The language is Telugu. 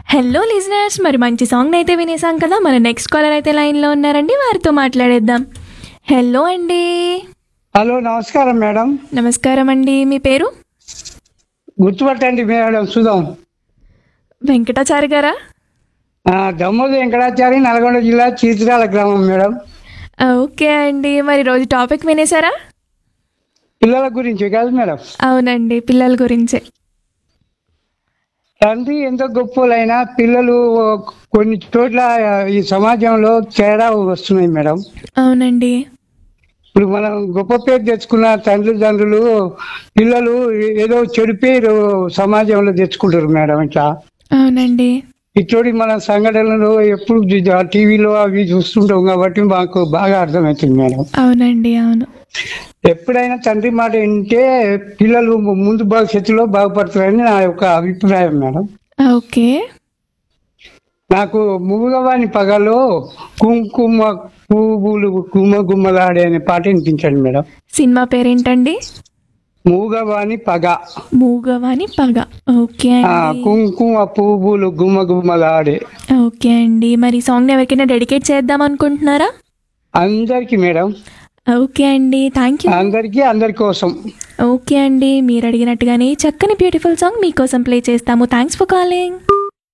హలో లిజనర్స్ మరి మంచి సాంగ్ అయితే వినేసాం కదా మన నెక్స్ట్ కాలర్ అయితే లైన్లో ఉన్నారండి వారితో మాట్లాడేద్దాం హలో అండి హలో నమస్కారం మేడం నమస్కారం అండి మీ పేరు గుర్తుపట్టండి మేడం సుధం వెంకటాచారి గారా ఆ, దమ్మోజు వెంకటాచారి నల్గొండ జిల్లా చీతిరాల గ్రామం మేడం ఓకే అండి మరి రోజు టాపిక్ వినేసారా పిల్లల గురించి కాదు మేడం అవునండి పిల్లల గురించే తండ్రి ఎంత గొప్పలైనా పిల్లలు కొన్ని చోట్ల ఈ సమాజంలో తేడా వస్తున్నాయి మేడం అవునండి ఇప్పుడు మనం గొప్ప పేరు తెచ్చుకున్న తల్లిదండ్రులు పిల్లలు ఏదో చెడు పేరు సమాజంలో తెచ్చుకుంటారు మేడం ఇట్లా అవునండి ఇటువంటి మన సంఘటనలు ఎప్పుడు టీవీలో అవి చూస్తుంటాం కాబట్టి మాకు బాగా అర్థమవుతుంది మేడం అవునండి అవును ఎప్పుడైనా తండ్రి మాట వింటే పిల్లలు ముందు భవిష్యత్తులో బాగుపడతారని నా యొక్క అభిప్రాయం మేడం ఓకే నాకు మూగవాని పగలో కుంకుమ పువ్వులు గుమ్మ గుమ్మలాడే అనే పాట వినిపించండి మేడం సినిమా పేరేంటండి మూగవాని పగ మూగవాని పగ ఓకే ఆ, అండి కుంకుమ పువ్వులు గుమ్మ గుమ్మలాడే ఓకే అండి మరి సాంగ్ని ఎవరికైనా డెడికేట్ చేద్దాం అనుకుంటున్నారా అందరికి మేడం ఓకే అండి థ్యాంక్ యూ అందరికి అందరి కోసం ఓకే అండి మీరు అడిగినట్టుగానే చక్కని బ్యూటిఫుల్ సాంగ్ మీకోసం ప్లే చేస్తాము థ్యాంక్స్ ఫర్ కాలింగ్